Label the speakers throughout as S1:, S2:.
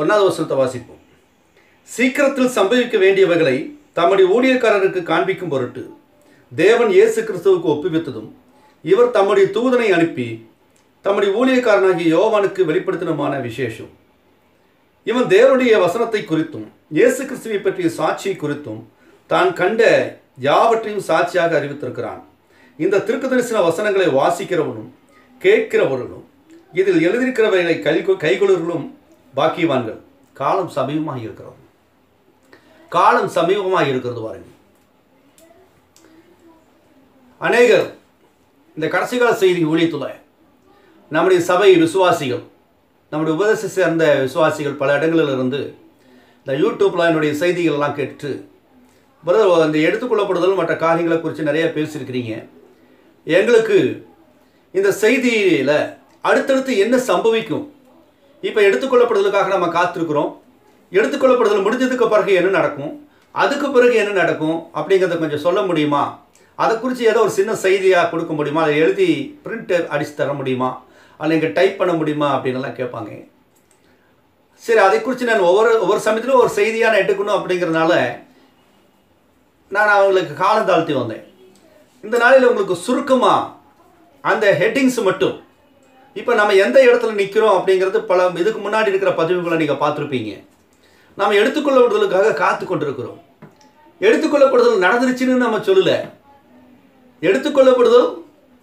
S1: ஒன்றாவது வசனத்தை வாசிப்போம் சீக்கிரத்தில் சம்பவிக்க வேண்டியவைகளை தம்முடைய ஊழியக்காரருக்கு காண்பிக்கும் பொருட்டு தேவன் இயேசு கிறிஸ்துவுக்கு ஒப்புவித்ததும் இவர் தம்முடைய தூதனை அனுப்பி தம்முடைய ஊழியக்காரனாகிய யோவானுக்கு வெளிப்படுத்தினமான விசேஷம் இவன் தேவனுடைய வசனத்தை குறித்தும் இயேசு கிறிஸ்துவை பற்றிய சாட்சியை குறித்தும் தான் கண்ட யாவற்றையும் சாட்சியாக அறிவித்திருக்கிறான் இந்த திருக்குதரிசன வசனங்களை வாசிக்கிறவனும் கேட்கிறவர்களும் இதில் எழுதியிருக்கிறவைகளை கை கைகொள்ளும் பாக்கியவான்கள் காலம் சமீபமாக இருக்கிறது காலம் சமீபமாக இருக்கிறது பாருங்க அநேகர் இந்த கடைசி கால செய்தி ஊழியத்தில் நம்முடைய சபை விசுவாசிகள் நம்முடைய உபதேச சேர்ந்த விசுவாசிகள் பல இடங்களில் இருந்து இந்த யூடியூப்பில் என்னுடைய செய்திகள்லாம் கேட்டு பிரதர் இந்த எடுத்துக்கொள்ளப்படுதல் மற்ற காரியங்களை குறித்து நிறைய பேசியிருக்கிறீங்க எங்களுக்கு இந்த செய்தியில் அடுத்தடுத்து என்ன சம்பவிக்கும் இப்போ எடுத்துக்கொள்ளப்படுதலுக்காக நம்ம காத்திருக்கிறோம் எடுத்துக்கொள்ளப்படுதல் முடிஞ்சதுக்கு பிறகு என்ன நடக்கும் அதுக்கு பிறகு என்ன நடக்கும் அப்படிங்கிறத கொஞ்சம் சொல்ல முடியுமா அதை குறித்து ஏதோ ஒரு சின்ன செய்தியாக கொடுக்க முடியுமா அதை எழுதி பிரிண்ட் அடித்து தர முடியுமா அதில் இங்கே டைப் பண்ண முடியுமா அப்படின்னுலாம் கேட்பாங்க சரி அதை குறித்து நான் ஒவ்வொரு ஒவ்வொரு சமயத்திலும் ஒரு செய்தியாக நான் எடுக்கணும் அப்படிங்கிறதுனால நான் அவங்களுக்கு காலம் தாழ்த்தி வந்தேன் இந்த நாளில் உங்களுக்கு சுருக்கமாக அந்த ஹெட்டிங்ஸ் மட்டும் இப்போ நம்ம எந்த இடத்துல நிற்கிறோம் அப்படிங்கிறது பல இதுக்கு முன்னாடி இருக்கிற பதிவுகளை நீங்கள் பார்த்துருப்பீங்க நாம் எடுத்துக்கொள்ளப்படுதலுக்காக காத்து கொண்டிருக்கிறோம் எடுத்துக்கொள்ளப்படுதல் நடந்துருச்சுன்னு நம்ம சொல்லலை எடுத்துக்கொள்ளப்படுதல்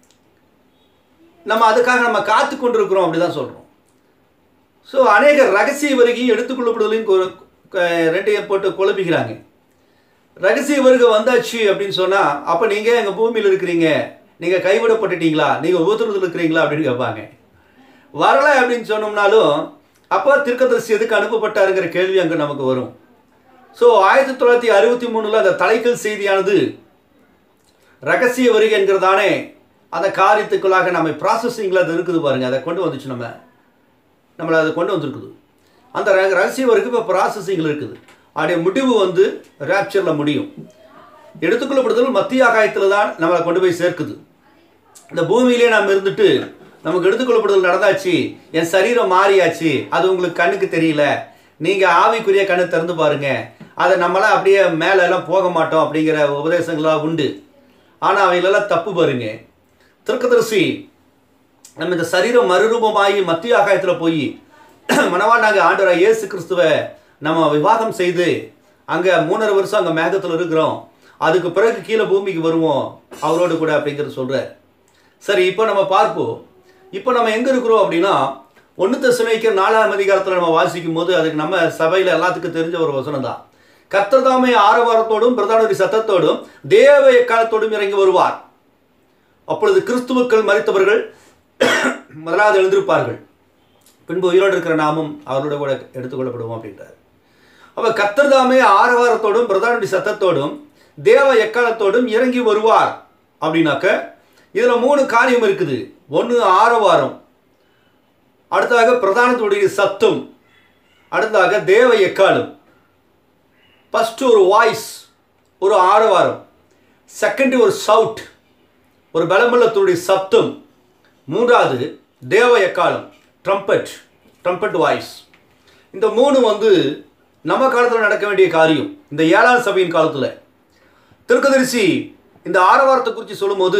S1: நம்ம அதுக்காக நம்ம காத்து கொண்டிருக்கிறோம் அப்படி தான் சொல்கிறோம் ஸோ அநேக ரகசிய வருகையும் எடுத்துக்கொள்ளப்படுதலையும் கொ- க- ரெண்டையும் போட்டு குழப்பிக்கிறாங்க ரகசிய வருகை வந்தாச்சு அப்படின்னு சொன்னால் அப்போ நீங்கள் எங்கள் பூமியில் இருக்கிறீங்க நீங்கள் கைவிடப்பட்டுட்டீங்களா நீங்கள் உபத்திரத்தில் இருக்கிறீங்களா அப்படின்னு கேட்பாங்க வரலை அப்படின்னு சொன்னோம்னாலும் அப்போ திருக்கதரிசி எதுக்கு அனுப்பப்பட்டாருங்கிற கேள்வி அங்கே நமக்கு வரும் ஸோ ஆயிரத்தி தொள்ளாயிரத்தி அறுபத்தி மூணில் அந்த தலைக்கல் செய்தியானது ரகசிய வருகை என்கிறதானே அந்த காரியத்துக்குள்ளாக நம்ம ப்ராசஸிங்கில் அது இருக்குது பாருங்கள் அதை கொண்டு வந்துச்சு நம்ம நம்மளை அதை கொண்டு வந்திருக்குது அந்த ரக- ரகசிய வருகை இப்போ ப்ராசஸிங்கில் இருக்குது அதோடைய முடிவு வந்து ரேப்சரில் முடியும் எடுத்துக்கொள்ளப்படுதல் மத்திய ஆகாயத்தில் தான் நம்மளை கொண்டு போய் சேர்க்குது இந்த பூமியிலே நாம் இருந்துட்டு நமக்கு எடுத்துக்கொள்ளப்படுதல் நடந்தாச்சு என் சரீரம் மாறியாச்சு அது உங்களுக்கு கண்ணுக்கு தெரியல நீங்கள் ஆவிக்குரிய கண்ணு திறந்து பாருங்க அதை நம்மளாம் அப்படியே மேலே எல்லாம் போக மாட்டோம் அப்படிங்கிற உபதேசங்களாக உண்டு ஆனால் அவைகளெல்லாம் தப்பு பாருங்க திருக்கதரிசி நம்ம இந்த சரீரம் மறுரூபமாகி மத்திய ஆகாயத்தில் போய் மணவாண்டாங்க ஆண்டவராக இயேசு கிறிஸ்துவை நம்ம விவாகம் செய்து அங்கே மூணரை வருஷம் அங்கே மேகத்தில் இருக்கிறோம் அதுக்கு பிறகு கீழே பூமிக்கு வருவோம் அவரோடு கூட அப்படிங்கிறது சொல்கிறார் சரி இப்போ நம்ம பார்ப்போம் இப்போ நம்ம எங்கே இருக்கிறோம் அப்படின்னா ஒன்று தசமைக்கிற நாலாம் அதிகாரத்தில் நம்ம வாசிக்கும் போது அதுக்கு நம்ம சபையில் எல்லாத்துக்கும் தெரிஞ்ச ஒரு வசனம் தான் கர்த்தர் தாமே ஆரவாரத்தோடும் பிரதான சத்தத்தோடும் தேவ எக்காலத்தோடும் இறங்கி வருவார் அப்பொழுது கிறிஸ்துவுக்கள் மறித்தவர்கள் முதலாவது எழுந்திருப்பார்கள் பின்பு உயிரோடு இருக்கிற நாமும் அவரோட கூட எடுத்துக்கொள்ளப்படுவோம் அப்படின்றார் அப்ப கர்த்தர் தாமே ஆரவாரத்தோடும் பிரதானுடைய சத்தத்தோடும் தேவ எக்காலத்தோடும் இறங்கி வருவார் அப்படின்னாக்க இதுல மூணு காரியம் இருக்குது ஒன்று ஆரவாரம் அடுத்ததாக பிரதானத்துடைய சத்தம் அடுத்ததாக தேவ எக்காலம் ஃபர்ஸ்ட் ஒரு வாய்ஸ் ஒரு ஆரவாரம் செகண்ட் ஒரு சவுட் ஒரு பலமுள்ளத்துடைய சப்தம் மூன்றாவது தேவ எக்காலம் ட்ரம்பட் ட்ரம்பட் வாய்ஸ் இந்த மூணு வந்து நம்ம காலத்தில் நடக்க வேண்டிய காரியம் இந்த ஏழாம் சபையின் காலத்தில் திருக்கதரிசி இந்த ஆரவாரத்தை குறித்து சொல்லும்போது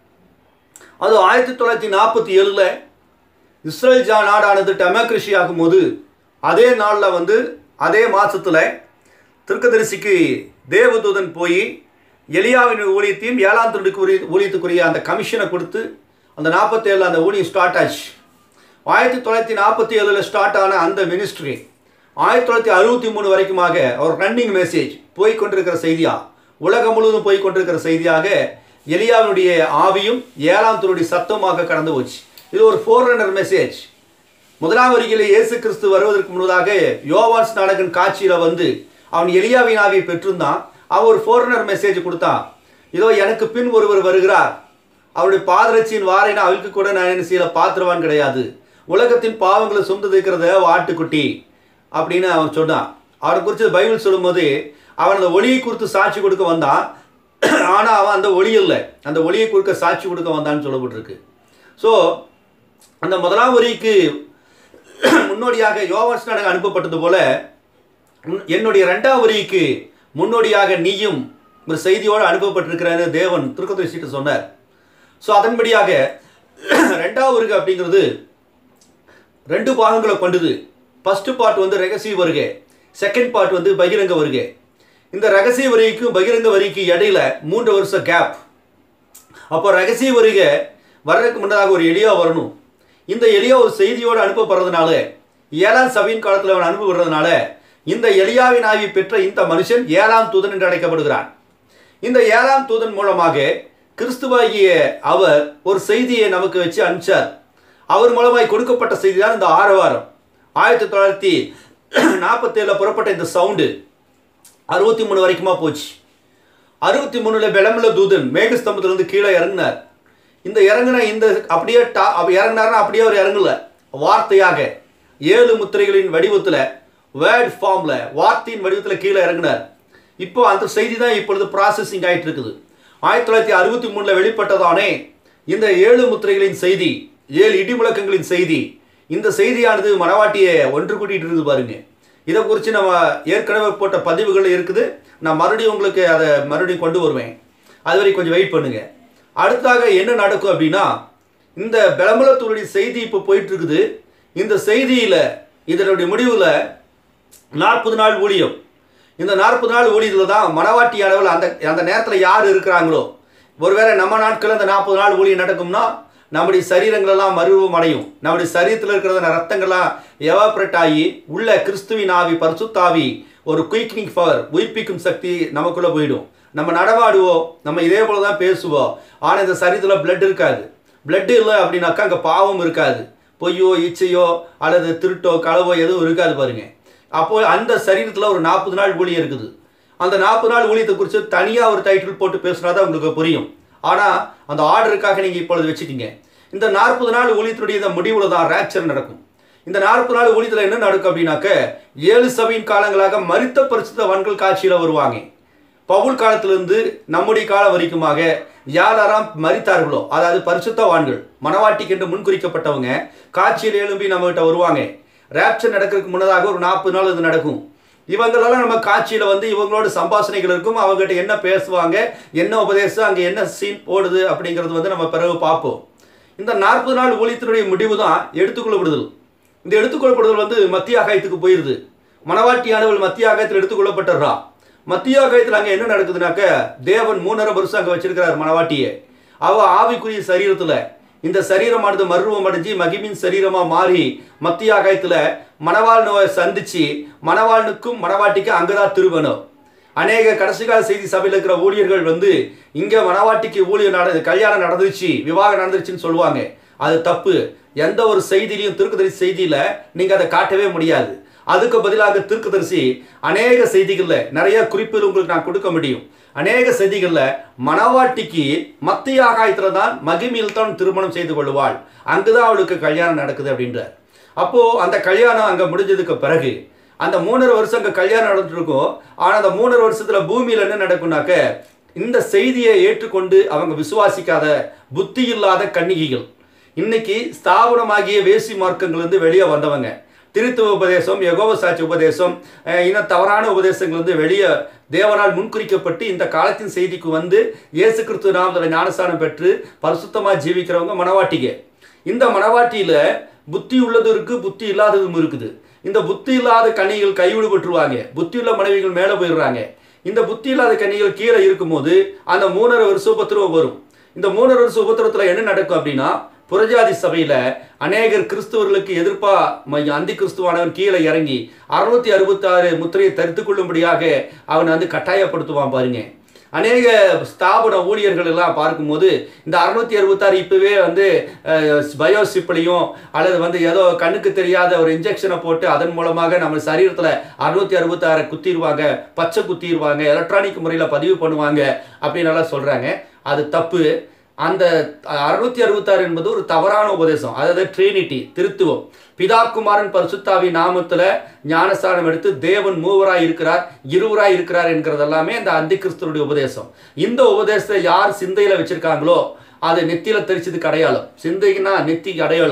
S1: அது ஆயிரத்தி தொள்ளாயிரத்தி நாற்பத்தி ஏழில் இஸ்ரேல் ஜா நாடானது டெமோக்ரஸி ஆகும்போது அதே நாளில் வந்து அதே மாதத்தில் திருக்கதரிசிக்கு தேவதூதன் போய் எலியாவின் ஊழியத்தையும் ஏழாம் திருடுக்குரிய ஊழியத்துக்குரிய அந்த கமிஷனை கொடுத்து அந்த நாற்பத்தேழில் அந்த ஊழியம் ஸ்டார்ட் ஆச்சு ஆயிரத்தி தொள்ளாயிரத்தி நாற்பத்தி ஏழில் ஸ்டார்ட் ஆன அந்த மினிஸ்ட்ரி ஆயிரத்தி தொள்ளாயிரத்தி அறுபத்தி மூணு வரைக்குமாக ஒரு ரன்னிங் மெசேஜ் போய் கொண்டிருக்கிற செய்தியாக உலகம் முழுவதும் போய் கொண்டிருக்கிற செய்தியாக எலியாவினுடைய ஆவியும் ஏழாம் திருடைய சத்தமாக கடந்து போச்சு இது ஒரு ஃபோர் ரன்னர் மெசேஜ் முதலாம் வரிகளை இயேசு கிறிஸ்து வருவதற்கு முன்னதாக யோவான்ஸ் நாடகன் காட்சியில் வந்து அவன் எலியாவின் ஆவியை பெற்றிருந்தான் அவன் ஒரு ஃபோரனர் மெசேஜ் கொடுத்தான் இதோ எனக்கு பின் ஒருவர் வருகிறார் அவருடைய பாதரட்சியின் வாரின அவளுக்கு கூட நான் என்ன செய்யல பாத்திரவான் கிடையாது உலகத்தின் பாவங்களை சுமந்து இருக்கிறத ஆட்டுக்குட்டி அப்படின்னு அவன் சொன்னான் அவனை குறித்து பைபிள் சொல்லும்போது அவன் அந்த ஒளியை குறித்து சாட்சி கொடுக்க வந்தான் ஆனால் அவன் அந்த ஒளி இல்லை அந்த ஒளியை கொடுக்க சாட்சி கொடுக்க வந்தான்னு சொல்லப்பட்டிருக்கு ஸோ அந்த முதலாம் வரிக்கு முன்னோடியாக யோவாஸ்நாடகம் அனுப்பப்பட்டது போல உன்- என்னுடைய ரெண்டாம் வரிக்கு முன்னோடியாக நீயும் ஒரு செய்தியோடு அனுப்பப்பட்டிருக்கிறாரு தேவன் திருக்கத்தை சீட்டு சொன்னார் ஸோ அதன்படியாக ரெண்டாவது வருகை அப்படிங்கிறது ரெண்டு பாகங்களை கொண்டது ஃபர்ஸ்ட் பார்ட் வந்து ரகசிய வருகை செகண்ட் பார்ட் வந்து பகிரங்க வருகை இந்த ரகசிய வரிக்கும் பகிரங்க வரிக்கு இடையில மூன்று வருஷம் கேப் அப்போ ரகசிய வருகை வர்றதுக்கு முன்னதாக ஒரு எளியா வரணும் இந்த எளியா ஒரு செய்தியோடு அனுப்பப்படுறதுனால ஏழாம் சபையின் காலத்தில் அவன் அனுப்பப்படுறதுனால இந்த எளியாவின் ஆவி பெற்ற இந்த மனுஷன் ஏழாம் தூதன் என்று அழைக்கப்படுகிறான் இந்த ஏழாம் தூதன் மூலமாக கிறிஸ்துவாகிய அவர் ஒரு செய்தியை நமக்கு வச்சு அனுப்பிச்சார் அவர் மூலமாய் கொடுக்கப்பட்ட செய்தி தான் இந்த ஆரவாரம் ஆயிரத்தி தொள்ளாயிரத்தி நாற்பத்தேழில் புறப்பட்ட இந்த சவுண்டு அறுபத்தி மூணு வரைக்குமா போச்சு அறுபத்தி மூணுல விளம்பல தூதன் மேகஸ்தம்பத்திலிருந்து கீழே இறங்கினார் இந்த இறங்கின இந்த அப்படியே டா அப்ப இறங்கினார்னா அப்படியே அவர் இறங்கல வார்த்தையாக ஏழு முத்திரைகளின் வடிவத்தில் வேர்ட் ஃபார்மில் வார்த்தையின் வடிவத்தில் கீழே இறங்கினார் இப்போ அந்த செய்தி தான் இப்பொழுது ப்ராசஸிங் ஆயிட்டு இருக்குது ஆயிரத்தி தொள்ளாயிரத்தி அறுபத்தி மூணில் வெளிப்பட்டதானே இந்த ஏழு முத்திரைகளின் செய்தி ஏழு இடிமுழக்கங்களின் செய்தி இந்த செய்தியானது மனவாட்டியை ஒன்று கூட்டிகிட்டு இருக்குது பாருங்க இதை குறித்து நம்ம ஏற்கனவே போட்ட பதிவுகள் இருக்குது நான் மறுபடியும் உங்களுக்கு அதை மறுபடியும் கொண்டு வருவேன் அது வரை கொஞ்சம் வெயிட் பண்ணுங்க அடுத்தாக என்ன நடக்கும் அப்படின்னா இந்த பெலம்பலத்தூருடைய செய்தி இப்போ போயிட்டு இருக்குது இந்த செய்தியில் இதனுடைய முடிவில் நாற்பது நாள் ஊழியம் இந்த நாற்பது நாள் ஊழியத்தில் தான் மனவாட்டி அளவில் அந்த அந்த நேரத்தில் யார் இருக்கிறாங்களோ ஒருவேளை நம்ம நாட்களில் அந்த நாற்பது நாள் ஊழியம் நடக்கும்னா நம்முடைய சரீரங்களெல்லாம் மருவம் அடையும் நம்முடைய சரீரத்தில் இருக்கிற ரத்தங்கள்லாம் எவாப்ரேட் ஆகி உள்ள கிறிஸ்துவின் ஆவி பரிசுத்தாவி ஒரு குயிக்னிங் பவர் உயிர்ப்பிக்கும் சக்தி நமக்குள்ளே போயிடும் நம்ம நடமாடுவோம் நம்ம இதே போல தான் பேசுவோம் ஆனால் இந்த சரீரத்தில் blood இருக்காது blood இல்லை அப்படின்னாக்கா அங்கே பாவம் இருக்காது பொய்யோ இச்சையோ அல்லது திருட்டோ களவோ எதுவும் இருக்காது பாருங்க அப்போ அந்த சரீரத்தில் ஒரு நாற்பது நாள் ஊழியம் இருக்குது அந்த நாற்பது நாள் ஊழியத்தை குறித்து தனியாக ஒரு டைட்டில் போட்டு பேசுனா தான் உங்களுக்கு புரியும் ஆனால் அந்த ஆர்டருக்காக நீங்கள் இப்பொழுது வச்சுக்கிங்க இந்த நாற்பது நாள் ஊழியத்தினுடைய இந்த முடிவில் தான் ரேப்சர் நடக்கும் இந்த நாற்பது நாள் ஊழியத்தில் என்ன நடக்கும் அப்படின்னாக்க ஏழு சபையின் காலங்களாக மரித்த பரிசுத்த வன்கள் காட்சியில் வருவாங்க பவுல் காலத்திலிருந்து நம்முடைய காலம் வரைக்குமாக யாரெல்லாம் மரித்தார்களோ அதாவது பரிசுத்தவான்கள் மனவாட்டிக்கு என்று முன்குறிக்கப்பட்டவங்க காட்சியில் எழும்பி நம்மகிட்ட வருவாங்க ரேப்சர் நடக்கிறதுக்கு முன்னதாக ஒரு நாற்பது நாள் இது நடக்கும் இவங்களெல்லாம் நம்ம காட்சியில் வந்து இவங்களோட சம்பாஷணைகள் இருக்கும் அவங்ககிட்ட என்ன பேசுவாங்க என்ன உபதேசம் அங்கே என்ன சீன் போடுது அப்படிங்கிறது வந்து நம்ம பிறகு பார்ப்போம் இந்த நாற்பது நாள் ஊழியத்தினுடைய முடிவு தான் எடுத்துக்கொள்ளப்படுதல் இந்த எடுத்துக்கொள்ளப்படுதல் வந்து மத்திய ஆகாயத்துக்கு போயிடுது மணவாட்டியானவள் மத்திய ஆகாயத்தில் எடுத்துக்கொள்ளப்பட்டுறா மத்திய ஆகாயத்தில் அங்கே என்ன நடக்குதுனாக்க தேவன் மூணரை வருஷம் அங்கே வச்சிருக்கிறார் மணவாட்டியை அவ ஆவிக்குரிய சரீரத்தில் இந்த சரீரமானது மருவம் அடைஞ்சு மகிமின் சரீரமாக மாறி மத்திய ஆகாயத்தில் மணவாள் நோயை சந்திச்சு மணவாளனுக்கும் மணவாட்டிக்கும் அங்கே தான் திருவணும் அநேக கடைசி கால செய்தி சபையில் இருக்கிற ஊழியர்கள் வந்து இங்கே மணவாட்டிக்கு ஊழியர் நட கல்யாணம் நடந்துருச்சு விவாகம் நடந்துருச்சுன்னு சொல்லுவாங்க அது தப்பு எந்த ஒரு செய்தியிலையும் திருக்குதரிசி செய்தியில் நீங்கள் அதை காட்டவே முடியாது அதுக்கு பதிலாக திருக்குதரிசி அநேக செய்திகளில் நிறைய குறிப்புகள் உங்களுக்கு நான் கொடுக்க முடியும் அநேக செய்திகளில் மணவாட்டிக்கு மத்திய ஆகாயத்தில் தான் மகிமையில் தான் திருமணம் செய்து கொள்வாள் அங்குதான் அவளுக்கு கல்யாணம் நடக்குது அப்படின்றார் அப்போது அந்த கல்யாணம் அங்கே முடிஞ்சதுக்கு பிறகு அந்த மூணரை வருஷம் அங்கே கல்யாணம் நடந்துட்டு இருக்கும் ஆனால் அந்த மூணரை வருஷத்தில் பூமியில் என்ன நடக்கும்னாக்க இந்த செய்தியை ஏற்றுக்கொண்டு அவங்க விசுவாசிக்காத புத்தி இல்லாத கன்னிகைகள் இன்னைக்கு ஸ்தாபனமாகிய வேசி மார்க்கங்கள் வந்து வெளியே வந்தவங்க திருத்துவ உபதேசம் யகோவ சாட்சி உபதேசம் அஹ் இன்னும் தவறான உபதேசங்கள் வந்து வெளியே தேவனால் முன்குறிக்கப்பட்டு இந்த காலத்தின் செய்திக்கு வந்து இயேசு கிறிஸ்து நாமத்தில் ஞானஸ்தானம் பெற்று பரிசுத்தமாக ஜீவிக்கிறவங்க மனவாட்டிக இந்த மனவாட்டியில் புத்தி உள்ளதும் இருக்குது புத்தி இல்லாததும் இருக்குது இந்த புத்தி இல்லாத கன்னிகள் கைவிடுபட்டுருவாங்க புத்தி உள்ள மனைவிகள் மேலே போயிடுறாங்க இந்த புத்தி இல்லாத கன்னிகள் கீழே இருக்கும்போது அந்த மூணரை வருஷ உபத்திரவம் வரும் இந்த மூணரை வருஷ உபத்திரத்தில் என்ன நடக்கும் அப்படின்னா புரஜாதி சபையில் அநேகர் கிறிஸ்துவர்களுக்கு எதிர்ப்பா ம- அந்தி கிறிஸ்துவானவன் கீழே இறங்கி அறுநூத்தி அறுபத்தாறு முத்திரையை தரித்து கொள்ளும்படியாக அவனை வந்து கட்டாயப்படுத்துவான் பாருங்க அநேக ஸ்தாபன ஊழியர்கள் எல்லாம் பார்க்கும்போது இந்த அறுநூத்தி அறுபத்தாறு இப்பவே வந்து பயோசிப்லையும் அல்லது வந்து ஏதோ கண்ணுக்கு தெரியாத ஒரு இன்ஜெக்ஷனை போட்டு அதன் மூலமாக நம்ம சரீரத்தில் அறுநூத்தி அறுபத்தாறு குத்திடுவாங்க பச்சை குத்திடுவாங்க எலக்ட்ரானிக் முறையில் பதிவு பண்ணுவாங்க அப்படின்னு எல்லாம் சொல்கிறாங்க அது தப்பு அந்த அறுநூத்தி அறுபத்தாறு என்பது ஒரு தவறான உபதேசம் அதாவது ட்ரினிட்டி திருத்துவம் பிதா குமாரன் பரிசுத்தாவி நாமத்துல ஞானஸ்தானம் எடுத்து தேவன் மூவராய் இருக்கிறார் இருவராய் இருக்கிறார் என்கிறது எல்லாமே அந்த அந்தி கிறிஸ்துவனுடைய உபதேசம் இந்த உபதேசத்தை யார் சிந்தையில வச்சிருக்காங்களோ அது நெத்தியில தெரிச்சதுக்கு அடையாளம் சிந்தைக்குன்னா நெத்திக்கு அடையாளம்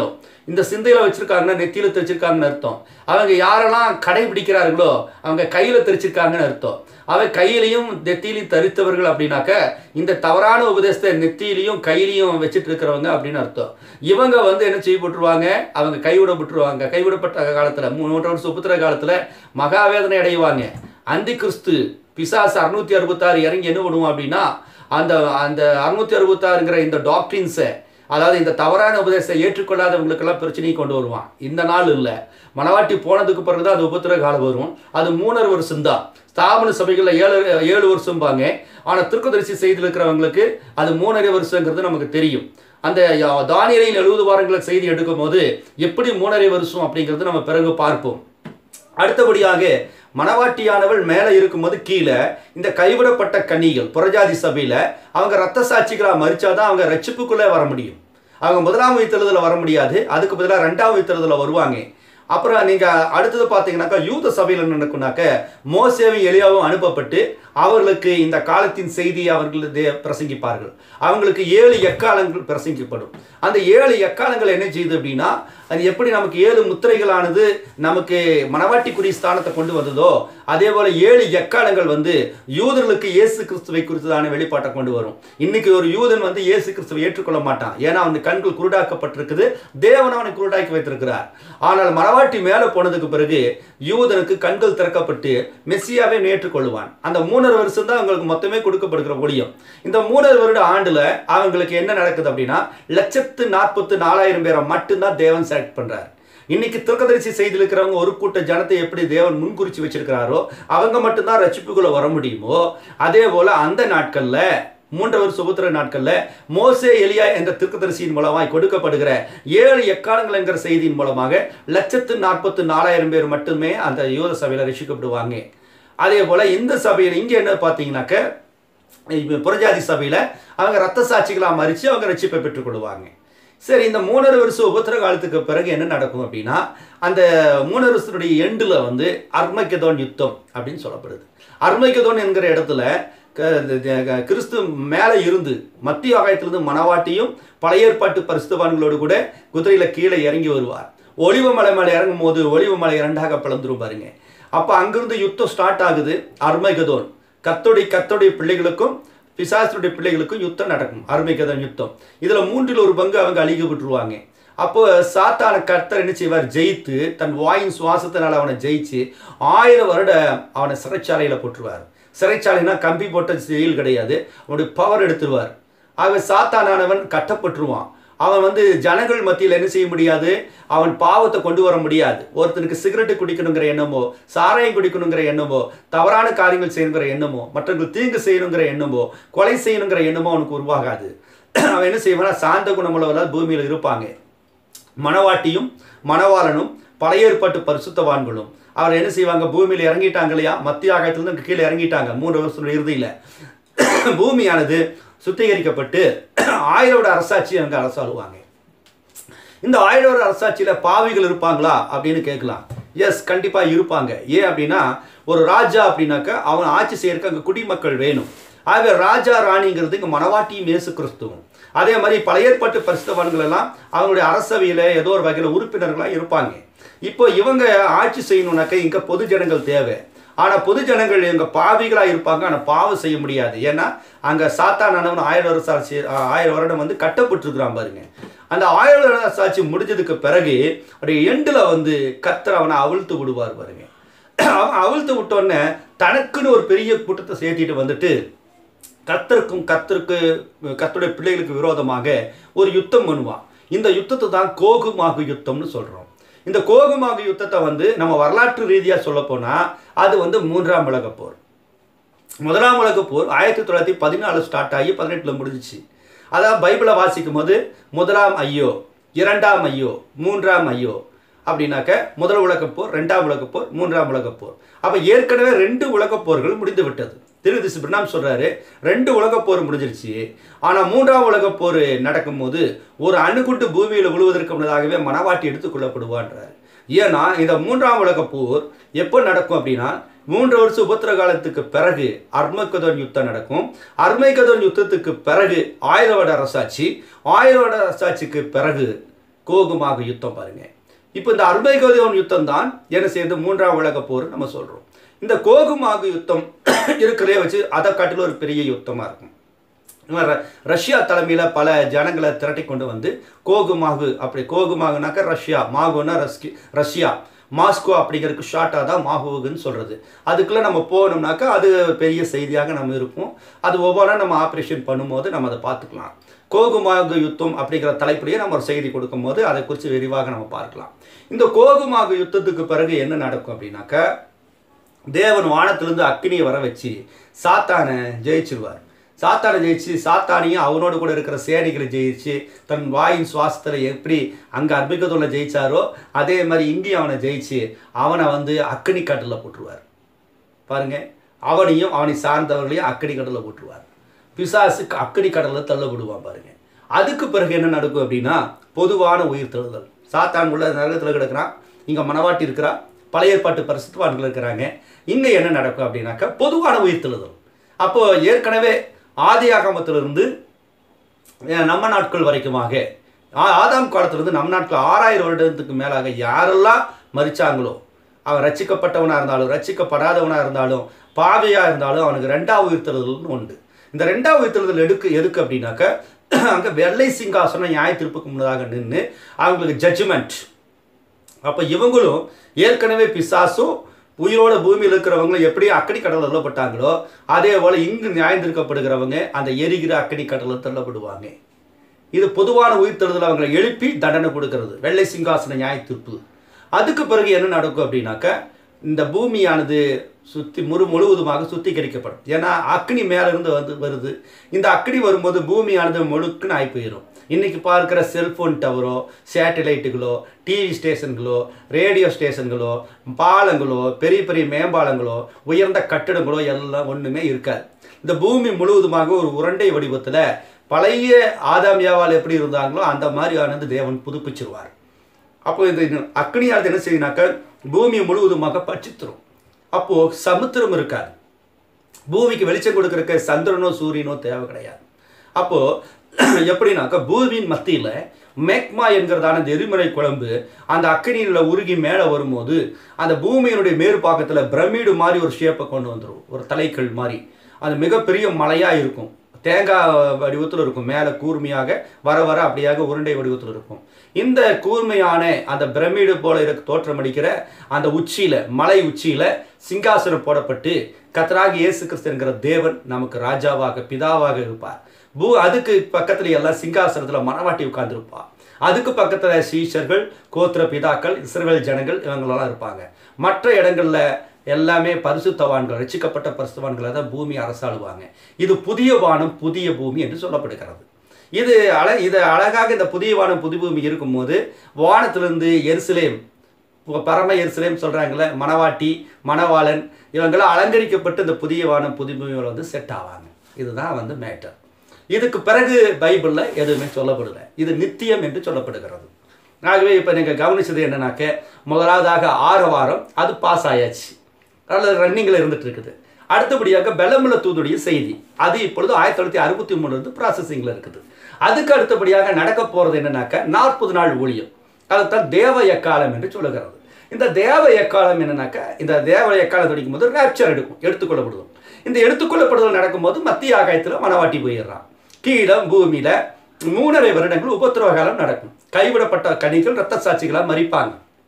S1: இந்த சிந்தையில் வச்சுருக்காங்கன்னா நெத்தியில் தெரிச்சிருக்காங்கன்னு அர்த்தம் அவங்க யாரெல்லாம் கடைபிடிக்கிறார்களோ அவங்க கையில் தெரிச்சிருக்காங்கன்னு அர்த்தம் அவன் கையிலையும் நெத்தியிலையும் தரித்தவர்கள் அப்படின்னாக்க இந்த தவறான உபதேசத்தை நெத்தியிலையும் கையிலையும் வச்சுட்டு இருக்கிறவங்க அப்படின்னு அர்த்தம் இவங்க வந்து என்ன செய்யப்பட்டுருவாங்க அவங்க கைவிடப்பட்டுருவாங்க கைவிடப்பட்ட காலத்தில் மூன்று வருஷம் உபத்திர காலத்தில் மகாவேதனை அடைவாங்க அந்தி கிறிஸ்து பிசாசு அறுநூத்தி அறுபத்தாறு இறங்கி என்ன பண்ணுவோம் அப்படின்னா அந்த அந்த அறுநூத்தி அறுபத்தாறுங்கிற இந்த டாக்டரின்ஸை அதாவது இந்த தவறான உபதேசத்தை ஏற்றுக்கொள்ளாதவங்களுக்கெல்லாம் பிரச்சனையை கொண்டு வருவான் இந்த நாள் இல்லை மணவாட்டி போனதுக்கு பிறகு தான் அது உபத்திர காலம் வரும் அது மூணரை வருஷம் தான் ஸ்தாபன சபைகளில் ஏழு ஏழு வருஷம்பாங்க ஆனால் திருக்கதரிசி செய்தியில் இருக்கிறவங்களுக்கு அது மூணரை வருஷங்கிறது நமக்கு தெரியும் அந்த தானியலையில் எழுபது வாரங்களுக்கு செய்தி எடுக்கும் போது எப்படி மூணரை வருஷம் அப்படிங்கிறது நம்ம பிறகு பார்ப்போம் அடுத்தபடியாக மணவாட்டியானவள் மேலே இருக்கும்போது கீழே இந்த கைவிடப்பட்ட கன்னிகள் புறஜாதி சபையில் அவங்க ரத்த சாட்சிகளாக மறிச்சாதான் அவங்க ரட்சிப்புக்குள்ளே வர முடியும் அவங்க முதலாம் உயிர்த்தெழுதல வர முடியாது அதுக்கு பதிலாக ரெண்டாம் உயிர்த்தெழுதல வருவாங்க அப்புறம் நீங்கள் அடுத்தது பார்த்தீங்கன்னாக்கா யூத சபையில் என்ன நடக்கும்னாக்க மோசேவும் எலியாவும் அனுப்பப்பட்டு அவர்களுக்கு இந்த காலத்தின் செய்தியை அவர்கள் தே- பிரசங்கிப்பார்கள் அவங்களுக்கு ஏழு எக்காலங்கள் பிரசங்கிக்கப்படும் அந்த ஏழு எக்காலங்கள் என்ன செய்யுது அப்படின்னா அது எப்படி நமக்கு ஏழு முத்திரைகளானது நமக்கு மணவாட்டிக்குரிய ஸ்தானத்தை கொண்டு வந்ததோ அதே போல ஏழு எக்காலங்கள் வந்து யூதர்களுக்கு இயேசு கிறிஸ்துவை குறித்ததான வெளிப்பாட்டை கொண்டு வரும் இன்னைக்கு ஒரு யூதன் வந்து இயேசு கிறிஸ்துவை ஏற்றுக்கொள்ள மாட்டான் ஏன்னா அவன் கண்கள் குருடாக்கப்பட்டிருக்குது தேவன் அவனை குருடாக்கி வைத்திருக்கிறார் ஆனால் மணவாட்டி மேலே போனதுக்கு பிறகு யூதனுக்கு கண்கள் திறக்கப்பட்டு மெஸ்ஸியாவே ஏற்றுக்கொள்வான் அந்த மூணரை வருஷம் தான் அவங்களுக்கு மொத்தமே கொடுக்கப்படுகிற முடியும் இந்த மூணரை வருட ஆண்டுல அவங்களுக்கு என்ன நடக்குது அப்படின்னா லட்சத்து நாற்பத்து நாலாயிரம் பேரை மட்டும்தான் தேவன் செலக்ட் பண்றார் இன்னைக்கு திருக்கதரிசி செய்தியில் இருக்கிறவங்க ஒரு கூட்ட ஜனத்தை எப்படி தேவன் முன்குறிச்சு வச்சிருக்கிறாரோ அவங்க மட்டும்தான் ரட்சிப்புக்குள்ள வர முடியுமோ அதே போல அந்த நாட்கள்ல மூன்றவர் சுபத்திர நாட்கள்ல மோசே எலியா என்ற திருக்கதரிசியின் மூலமாய் கொடுக்கப்படுகிற ஏழு எக்காலங்கள் என்கிற செய்தியின் மூலமாக லட்சத்து நாற்பத்து நாலாயிரம் பேர் மட்டுமே அந்த யூத சபையில ரசிக்கப்படுவாங்க அதே போல இந்த சபையில் இங்க என்ன பார்த்தீங்கன்னாக்க இப்ப புறஜாதி சபையில அவங்க ரத்த சாட்சிகளாக மறித்து அவங்க ரட்சிப்பை பெற்றுக்கொள்வாங்க சரி இந்த மூணரை வருஷம் உபத்திர காலத்துக்கு பிறகு என்ன நடக்கும் அப்படின்னா அந்த மூணு வருஷத்துடைய எண்டில் வந்து அர்மகெதோன் யுத்தம் அப்படின்னு சொல்லப்படுது அர்மகெதோன் என்கிற இடத்துல க- இந்த- இந்த கிறிஸ்து மேலே இருந்து மத்திய ஆகாயத்திலிருந்து மணவாட்டியும் பழைய ஏற்பாட்டு பரிசுத்தவான்களோடு கூட குதிரையில் கீழே இறங்கி வருவார் ஒளிவ மலை மேலே இறங்கும் போது ஒளிவ மலை இரண்டாக பிளந்துரும் பாருங்க அப்போ அங்கிருந்து யுத்தம் ஸ்டார்ட் ஆகுது அர்மகெதோன் கத்தோடைய கத்தோடைய பிள்ளைகளுக்கும் பிசாசுடைய பிள்ளைகளுக்கும் யுத்தம் நடக்கும் அருமைக்கதன் யுத்தம் இதுல மூன்றில் ஒரு பங்கு அவங்க அழிக்க விட்டுருவாங்க அப்போ சாத்தான கர்த்தர் என்ன செய்வார் ஜெயித்து தன் வாயின் சுவாசத்தினால் அவனை ஜெயிச்சு ஆயிரம் வருட அவனை சிறைச்சாலையில போட்டுருவார் சிறைச்சாலைனா கம்பி போட்ட ஜெயில் கிடையாது அவனுடைய பவர் எடுத்துருவார் ஆக சாத்தானானவன் கட்டப்பட்டுருவான் அவன் வந்து ஜனங்கள் மத்தியில் என்ன செய்ய முடியாது அவன் பாவத்தை கொண்டு வர முடியாது ஒருத்தனுக்கு சிகரெட்டு குடிக்கணுங்கிற எண்ணமோ சாராயம் குடிக்கணுங்கிற எண்ணமோ தவறான காரியங்கள் செய்யணுங்கிற எண்ணமோ மற்றவங்களுக்கு தீங்கு செய்யணுங்கிற எண்ணமோ கொலை செய்யணுங்கிற எண்ணமோ அவனுக்கு உருவாகாது அவன் என்ன செய்வானா சாந்த குணமுள்ளவர்களால் பூமியில் இருப்பாங்க மணவாட்டியும் மணவாளனும் பழைய ஏற்பாட்டு பரிசுத்தவான்களும் அவர் என்ன செய்வாங்க பூமியில் இறங்கிட்டாங்க இல்லையா மத்திய ஆகாயத்திலிருந்து கீழே இறங்கிட்டாங்க மூன்று வருஷம் இறுதியில் பூமியானது சுத்திகரிக்கப்பட்டு ஆயிரோட அரசாட்சி அங்கே அரசாளுவாங்க இந்த ஆயிரோட அரசாட்சியில் பாவிகள் இருப்பாங்களா அப்படின்னு கேட்கலாம் எஸ் கண்டிப்பாக இருப்பாங்க ஏன் அப்படின்னா ஒரு ராஜா அப்படின்னாக்கா அவன் ஆட்சி செய்யறதுக்கு அங்கே குடிமக்கள் வேணும் ஆகவே ராஜா ராணிங்கிறது இங்கே மணவாட்டியும் இயேசு கிறிஸ்துவும் அதே மாதிரி பழைய ஏற்பாட்டு பரிசுத்தவான்கள் எல்லாம் அவங்களுடைய அரசவையில் ஏதோ ஒரு வகையில் உறுப்பினர்களாக இருப்பாங்க இப்போ இவங்க ஆட்சி செய்யணும்னாக்கா இங்கே பொது ஜனங்கள் தேவை ஆனால் பொது ஜனங்கள் இங்கே பாவிகளாக இருப்பாங்க ஆனால் பாவம் செய்ய முடியாது ஏன்னா அங்கே சாத்தானவன் ஆயிரம் வருஷம் ஆட்சி ஆயிரம் வருடம் வந்து கட்டப்பட்டிருக்கிறான் பாருங்க அந்த ஆயிரம் வருட சாட்சி முடிஞ்சதுக்கு பிறகு அப்படியே எண்டில் வந்து கத்தர் அவனை அவிழ்த்து விடுவார் பாருங்க அவன் அவிழ்த்து விட்டோன்னே தனக்குன்னு ஒரு பெரிய கூட்டத்தை சேர்த்திட்டு வந்துட்டு கத்தருக்கும் கத்தருக்கு கத்தருடைய பிள்ளைகளுக்கு விரோதமாக ஒரு யுத்தம் பண்ணுவான் இந்த யுத்தத்தை தான் கோகுமாகு யுத்தம்னு சொல்கிறோம் இந்த கோகுமாகு யுத்தத்தை வந்து நம்ம வரலாற்று ரீதியாக சொல்ல போனால் அது வந்து மூன்றாம் உலகப் போர் முதலாம் உலகப் போர் ஆயிரத்தி தொள்ளாயிரத்தி பதினாலு ஸ்டார்ட் ஆகி பதினெட்டில் முடிஞ்சிச்சு அதான் பைபிளை வாசிக்கும் போது முதலாம் ஐயோ இரண்டாம் ஐயோ மூன்றாம் ஐயோ அப்படின்னாக்க முதல் உலகப் போர் ரெண்டாம் உலகப் போர் மூன்றாம் உலகப் போர் அப்போ ஏற்கனவே ரெண்டு உலகப் போர்கள் முடிந்து விட்டது திருதிசு பிரணாம் சொல்றாரு ரெண்டு உலகப் போர் முடிஞ்சிருச்சு ஆனால் மூன்றாம் உலகப் போர் நடக்கும்போது ஒரு அணுகுண்டு பூமியில் விழுவதற்கு முன்னதாகவே மனவாட்டி எடுத்துக்கொள்ளப்படுவான்றார் ஏன்னா இந்த மூன்றாம் உலகப் போர் எப்போ நடக்கும் அப்படின்னா மூன்று வருஷம் உபத்திர காலத்துக்கு பிறகு அர்மகதோன் யுத்தம் நடக்கும் அர்மைகதோன் யுத்தத்துக்கு பிறகு ஆயிரவட அரசாட்சி ஆயிரவட அரசாட்சிக்கு பிறகு கோகுமாக யுத்தம் பாருங்க இப்போ இந்த அர்மைகோதியோன் யுத்தம் தான் என்ன செய்யுது மூன்றாம் உலக போர் நம்ம சொல்கிறோம் இந்த கோகுமாக யுத்தம் இருக்கிறதே வச்சு அதை காட்டிலும் ஒரு பெரிய யுத்தமாக இருக்கும் இவன் ர- ரஷ்யா தலைமையில் பல ஜனங்களை திரட்டி கொண்டு வந்து கோகுமாகு அப்படி கோகுமாகுனாக்கா ரஷ்யா மாகுன்னா ரஸ்கி ரஷ்யா மாஸ்கோ அப்படிங்கிறதுக்கு ஷார்ட்டாக தான் மாகுவுக்குன்னு சொல்கிறது அதுக்குள்ளே நம்ம போனோம்னாக்கா அது பெரிய செய்தியாக நம்ம இருக்கும் அது ஒவ்வொன்றா நம்ம ஆப்ரேஷன் பண்ணும்போது நம்ம அதை பார்த்துக்கலாம் கோகுமாகு யுத்தம் அப்படிங்கிற தலைப்பிலேயே நம்ம ஒரு செய்தி கொடுக்கும்போது அதை குறித்து விரிவாக நம்ம பார்க்கலாம் இந்த கோகுமாகு யுத்தத்துக்கு பிறகு என்ன நடக்கும் அப்படின்னாக்கா தேவன் வானத்திலிருந்து அக்கினியை வர வச்சு சாத்தானை ஜெயிச்சிருவார் சாத்தானை ஜெயிச்சு சாத்தானையும் அவனோடு கூட இருக்கிற சேனைகளை ஜெயிச்சு தன் வாயின் சுவாசத்தில் எப்படி அங்கே அர்ப்பிக்கத்துள்ள ஜெயிச்சாரோ அதே மாதிரி இங்கேயும் அவனை ஜெயிச்சு அவனை வந்து அக்கினி காட்டில் போட்டுருவார் பாருங்க அவனையும் அவனை சார்ந்தவர்களையும் அக்கடி கடலில் போட்டுருவார் பிசாசுக்கு அக்கடி கடலில் தள்ளப்படுவான் பாருங்க அதுக்கு பிறகு என்ன நடக்கும் அப்படின்னா பொதுவான உயிர் தழுதல் சாத்தான் உள்ள நரகத்தில் கிடக்கிறான் இங்கே மனவாட்டி இருக்கிறா பழைய ஏற்பாட்டு பரிசுத்தவான்கள் இருக்கிறாங்க இங்கே என்ன நடக்கும் அப்படின்னாக்கா பொதுவான உயிர் தழுதல் அப்போ ஏற்கனவே ஆதி ஆகமத்திலிருந்து அஹ் நம்ம நாட்கள் வரைக்குமாக ஆ- ஆதாம் காலத்திலிருந்து நம் நாட்கள் ஆறாயிரம் வருடத்துக்கு மேலாக யாரெல்லாம் மறிச்சாங்களோ அவன் ரட்சிக்கப்பட்டவனாக இருந்தாலும் ரட்சிக்கப்படாதவனாக இருந்தாலும் பாவியாக இருந்தாலும் அவனுக்கு ரெண்டாவது உயிர்த்தெழுதல்னு உண்டு இந்த ரெண்டாவது உயிர்த்தெழுதல் எடுக்கு எதுக்கு அப்படின்னாக்க அங்கே வெள்ளை சிங்காசனம் நியாய தீர்ப்புக்கு முன்னதாக நின்று அவங்களுக்கு ஜட்ஜ்மெண்ட் அப்போ இவங்களும் ஏற்கனவே பிசாசும் உயிரோட பூமியில் இருக்கிறவங்களும் எப்படி அக்கடி கடலில் தள்ளப்பட்டாங்களோ அதே போல் இங்கு நியாயந்திருக்கப்படுகிறவங்க அந்த எரிகிற அக்கடி கடலில் தள்ளப்படுவாங்க இது பொதுவான உயிர் தழுதல் அவங்களை எழுப்பி தண்டனை கொடுக்கிறது வெள்ளை சிங்காசன நியாய தீர்ப்பு அதுக்கு பிறகு என்ன நடக்கும் அப்படின்னாக்க இந்த பூமியானது சுத்தி முழு முழுவதுமாக சுத்திகரிக்கப்படும் ஏன்னா அக்னி மேல இருந்து வந்து வருது இந்த அக்னி வரும்போது பூமியானது முழுக்குன்னு ஆகி போயிடும் இன்னைக்கு பார்க்குற செல்போன் டவரோ சேட்டலைட்டுகளோ டிவி ஸ்டேஷன்களோ ரேடியோ ஸ்டேஷன்களோ பாலங்களோ பெரிய பெரிய மேம்பாலங்களோ உயர்ந்த கட்டிடங்களோ எல்லாம் ஒன்றுமே இருக்காது இந்த பூமி முழுவதுமாக ஒரு உருண்டை வடிவத்தில் பழைய ஆதாமியாவால் எப்படி இருந்தாங்களோ அந்த மாதிரி ஆனது தேவன் புதுப்பிச்சிருவார் அப்போ இந்த அக்னியானது என்ன செய்யுனாக்க பூமி முழுவதுமாக பட்சித்துரும் அப்போது சமுத்திரம் இருக்காது பூமிக்கு வெளிச்சம் கொடுக்கறக்க சந்திரனோ சூரியனோ தேவை கிடையாது அப்போது எப்படின்னாக்கா பூமியின் மத்தியில் மேக்மா என்கிறதான இந்த எரிமலை குழம்பு அந்த அக்னியில் உருகி மேலே வரும்போது அந்த பூமியினுடைய மேற்பாக்கத்தில் பிரமிடு மாதிரி ஒரு ஷேப்பை கொண்டு வந்துடும் ஒரு தலைக்கல் மாதிரி அது மிகப்பெரிய மலையாக இருக்கும் தேங்காய் வடிவத்தில் இருக்கும் மேலே கூர்மையாக வர வர அப்படியாக உருண்டை வடிவத்தில் இருக்கும் இந்த கூர்மையான அந்த பிரமிடு போல இருக்க தோற்றமளிக்கிற அந்த உச்சியில் மலை உச்சியில் சிங்காசனம் போடப்பட்டு கத்தராகி இயேசு கிறிஸ்துங்கிற தேவன் நமக்கு ராஜாவாக பிதாவாக இருப்பார் பூ அதுக்கு பக்கத்தில் எல்லாம் சிங்காசனத்தில் மனவாட்டி உட்கார்ந்துருப்பா அதுக்கு பக்கத்தில் சீஷர்கள் கோத்திர பிதாக்கள் இஸ்ரவேல் ஜனங்கள் இவங்களெல்லாம் இருப்பாங்க மற்ற இடங்கள்ல எல்லாமே பரிசுத்தவான்கள் ரட்சிக்கப்பட்ட பரிசுத்தவான்களை தான் பூமி அரசாளுவாங்க இது புதிய வானம் புதிய பூமி என்று சொல்லப்படுகிறது இது அழ இது அழகாக இந்த புதிய வானம் புது பூமி இருக்கும்போது வானத்திலிருந்து எருசலேம் இப்போ பரம எருசலேம் சொல்கிறாங்களே மணவாட்டி மணவாளன் இவங்கெல்லாம் அலங்கரிக்கப்பட்டு இந்த புதிய வானம் புது பூமியில் வந்து செட் ஆவாங்க இதுதான் வந்து மேட்டர் இதுக்கு பிறகு பைபிளில் எதுவுமே சொல்லப்படலை இது நித்தியம் என்று சொல்லப்படுகிறது ஆகவே இப்போ நீங்கள் கவனிச்சது என்னன்னாக்க முதலாவதாக ஆறு வாரம் அது பாஸ் ஆயாச்சு அதில் ரன்னிங்கில் இருந்துட்டு இருக்குது அடுத்தபடியாக பெலமுல தூதுடைய செய்தி அது இப்பொழுது ஆயிரத்தி தொள்ளாயிரத்தி அறுபத்தி மூணுலேருந்து ப்ராசஸிங்கில் இருக்குது அதுக்கு அடுத்தபடியாக நடக்க போகிறது என்னன்னாக்க நாற்பது நாள் ஊழியம் அதைத்தான் தேவ எக்காலம் என்று சொல்லுகிறது இந்த தேவ எக்காலம் என்னன்னாக்க இந்த தேவ எக்காலம் துடிக்கும் போது ரேப்சர் எடுக்கும் எடுத்துக்கொள்ளப்படுது இந்த எடுத்துக்கொள்ளப்படுதல் நடக்கும்போது மத்திய ஆகாயத்தில் மனவாட்டி போயிடுறான் கீழே பூமியில மூணரை வருடங்கள் உபத்திரவ காலம் நடக்கும் கைவிடப்பட்ட கனிகள் இரத்த சாட்சிகளாக மறிப்பாங்க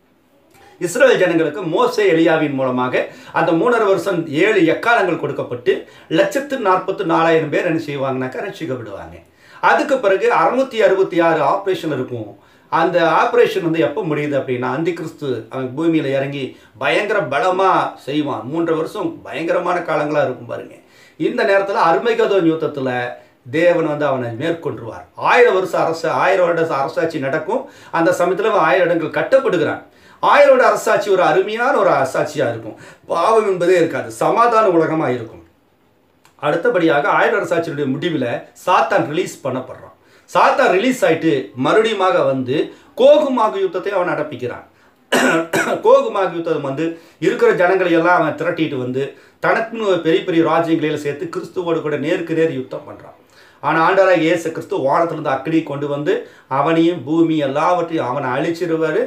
S1: இஸ்ரேல் ஜனங்களுக்கு மோசே எலியாவின் மூலமாக அந்த மூணரை வருஷம் ஏழு எக்காலங்கள் கொடுக்கப்பட்டு லட்சத்து நாற்பத்து நாலாயிரம் பேர் என்ன செய்வாங்கனாக்கா ரட்சிக்கப்படுவாங்க அதுக்கு பிறகு அறுநூத்தி அறுபத்தி ஆறு ஆப்ரேஷன் இருக்கும் அந்த ஆப்ரேஷன் வந்து எப்போ முடியுது அப்படின்னா அந்தி கிறிஸ்து அவன் பூமியில் இறங்கி பயங்கர பலமாக செய்வான் மூன்று வருஷம் பயங்கரமான காலங்களாக இருக்கும் பாருங்க இந்த நேரத்தில் அருமைகதோன் யுத்தத்தில் தேவன் வந்து அவனை மேற்கொண்டுருவார் ஆயிரம் வருஷம் அரசு ஆயிரம் வருட அரசாட்சி நடக்கும் அந்த சமயத்தில் அவன் ஆயிரம் இடங்கள் கட்டப்படுகிறான் ஆயிரம் வருட அரசாட்சி ஒரு அருமையான ஒரு அரசாட்சியாக இருக்கும் பாவம் என்பதே இருக்காது சமாதான உலகமாக இருக்கும் அடுத்தபடியாக ஆயிரம் அரசாட்சியினுடைய முடிவில் சாத்தான் ரிலீஸ் பண்ணப்படுறான் சாத்தான் ரிலீஸ் ஆயிட்டு மறுபடியுமாக வந்து கோகுமாக யுத்தத்தை அவன் நடப்பிக்கிறான் கோகுமாக யுத்தம் வந்து இருக்கிற ஜனங்களை எல்லாம் அவன் திரட்டிட்டு வந்து தனக்குன்னு பெரிய பெரிய ராஜ்யங்களில் சேர்த்து கிறிஸ்துவோடு கூட நேருக்கு நேர் யுத்தம் பண்ணுறான் ஆனால் ஆண்டவராக இயேசு கிறிஸ்து வானத்திலிருந்து அக்கடி கொண்டு வந்து அவனையும் பூமி எல்லாவற்றையும் அவனை அழிச்சிருவார்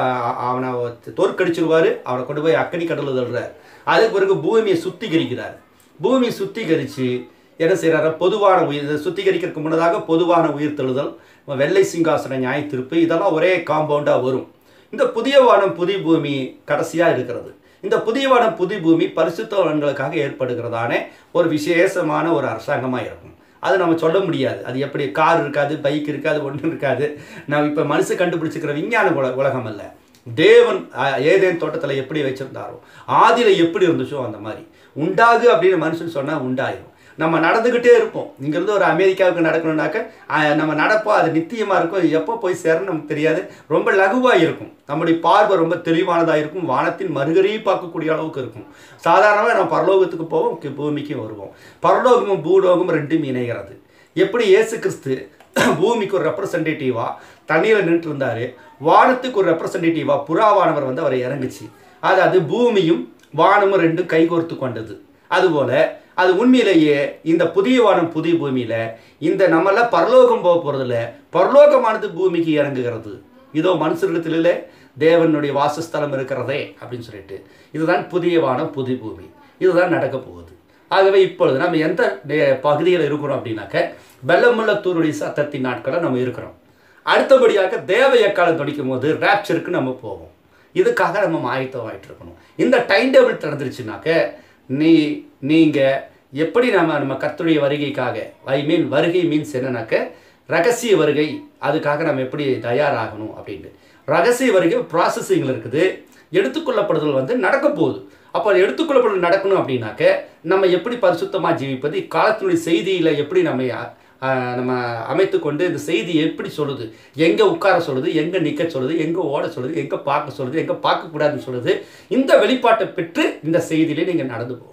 S1: அவனை தோற்கடிச்சிருவார் அவனை கொண்டு போய் அக்கடி கடலில் தள்ளுறார் அதுக்கு பிறகு பூமியை சுத்திகரிக்கிறார் பூமியை சுத்திகரித்து என்ன செய்கிறாரு பொதுவான உயிர் சுத்திகரிக்கிறதுக்கு முன்னதாக பொதுவான உயிர் தெழுதல் வெள்ளை சிங்காசன நியாய திருப்பு இதெல்லாம் ஒரே காம்பவுண்டாக வரும் இந்த புதிய வானம் புதிய பூமி கடைசியாக இருக்கிறது இந்த புதிய வானம் புதிய பூமி பரிசுத்தவன்களுக்காக ஏற்படுகிறதான ஒரு விசேஷமான ஒரு அரசாங்கமாக இருக்கும் அது நம்ம சொல்ல முடியாது அது எப்படி கார் இருக்காது பைக் இருக்காது ஒன்றும் இருக்காது நம்ம இப்போ மனுஷ கண்டுபிடிச்சிக்கிற விஞ்ஞான உல உலகம் அல்ல தேவன் அஹ், ஏதேன் தோட்டத்தில் எப்படி வச்சிருந்தாரோ ஆதியில எப்படி இருந்துச்சோ அந்த மாதிரி உண்டாகு அப்படின்னு மனுஷன் சொன்னால் உண்டாயிரும் நம்ம நடந்துக்கிட்டே இருப்போம் இங்கேருந்து ஒரு அமெரிக்காவுக்கு நடக்கணும்னாக்க அஹ், நம்ம நடப்போம் அது நித்தியமாக இருக்கும் அது எப்போ போய் சேரணும் நமக்கு தெரியாது ரொம்ப லகுவாக இருக்கும் நம்முடைய பார்வை ரொம்ப தெளிவானதாக இருக்கும் வானத்தின் மறுகரையை பார்க்கக்கூடிய அளவுக்கு இருக்கும் சாதாரணமாக நம்ம பரலோகத்துக்கு போவோம் கி- பூமிக்கும் வருவோம் பரலோகமும் பூலோகமும் ரெண்டும் இணைகிறது எப்படி இயேசு கிறிஸ்து பூமிக்கு ஒரு ரெப்ரசன்டேட்டிவாக தண்ணியில் நின்று இருந்தார் வானத்துக்கு ஒரு ரெப்ரசன்டேட்டிவாக புறாவானவர் வந்து அவரை இறங்குச்சு அது அது பூமியும் வானமும் ரெண்டும் கைகோர்த்து கொண்டது அதுபோல அது உண்மையிலேயே இந்த புதிய வானம் புதிய பூமியில இந்த நம்மளாம் பரலோகம் போக போறதில்ல பரலோகமானது பூமிக்கு இறங்குகிறது இதோ மனுஷரிடத்திலே தேவனுடைய வாசஸ்தலம் இருக்கிறதே அப்படின்னு சொல்லிட்டு இதுதான் புதிய வானம் புதிய பூமி இதுதான் நடக்க போகுது ஆகவே இப்பொழுது நம்ம எந்த பகுதியில் இருக்கிறோம் அப்படின்னாக்க வெள்ளமுள்ளத்தூருடைய சத்தத்தின் நாட்களை நம்ம இருக்கிறோம் அடுத்தபடியாக தேவ எக்காலம் துடிக்கும் போது ரேப்சருக்கு நம்ம போவோம் இதுக்காக நம்ம ஆயத்தமாயிட்டு இருக்கணும் இந்த டைம் டேபிள் திறந்துருச்சுனாக்க நீ நீங்கள் எப்படி நம்ம நம்ம கர்த்தருடைய வருகைக்காக ஐ மீன் வருகை மீன்ஸ் என்னன்னாக்க ரகசிய வருகை அதுக்காக நம்ம எப்படி தயாராகணும் அப்படின்ட்டு ரகசிய வருகை ப்ராசஸிங்கில் இருக்குது எடுத்துக்கொள்ளப்படுதல் வந்து நடக்க போகுது அப்போ அது எடுத்துக்கொள்ளப்படுதல் நடக்கணும் அப்படின்னாக்க நம்ம எப்படி பரிசுத்தமாக ஜீவிப்பது இக்காலத்தினுடைய செய்தியில் எப்படி நம்ம ஆஹ், நம்ம அமைத்து கொண்டு இந்த செய்தி எப்படி சொல்லுது எங்கே உட்கார சொல்லுது எங்கே நிற்க சொல்லுது எங்கே ஓட சொல்லுது எங்கே பார்க்க சொல்லுது எங்கே பார்க்கக்கூடாதுன்னு சொல்லுது இந்த வெளிப்பாட்டை பெற்று இந்த செய்தியிலே நீங்கள் நடந்து போகணும்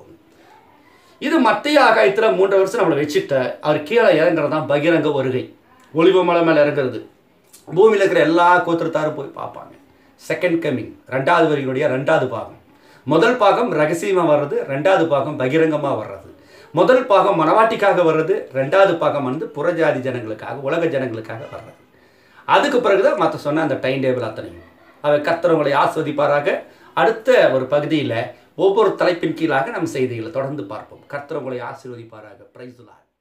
S1: இது மத்திய ஆகாயத்தில் மூன்று வருஷம் நம்மளை வச்சுட்ட அவர் கீழே இறங்குறது தான் பகிரங்க வருகை ஒளிவு மலை மேலே இறங்குறது பூமியில் இருக்கிற எல்லா கோத்திரத்தாரும் போய் பார்ப்பாங்க செகண்ட் கமிங் ரெண்டாவது வரிகளுடைய ரெண்டாவது பாகம் முதல் பாகம் ரகசியமாக வர்றது ரெண்டாவது பாகம் பகிரங்கமாக வர்றது முதல் பாகம் மனவாட்டிக்காக வர்றது ரெண்டாவது பாகம் வந்து புறஜாதி ஜனங்களுக்காக உலக ஜனங்களுக்காக வர்றது அதுக்கு பிறகுதான் மற்ற சொன்ன அந்த டைம் டேபிள் அத்தனையும் அவர் கர்த்தர் உங்களை ஆஸ்வதிப்பாராக அடுத்த ஒரு பகுதியில் ஒவ்வொரு தலைப்பின் கீழாக நம் செய்திகளை தொடர்ந்து பார்ப்போம் கர்த்தர் உங்களை ஆசீர்வதிப்பாராக பிரைஸ்லாட்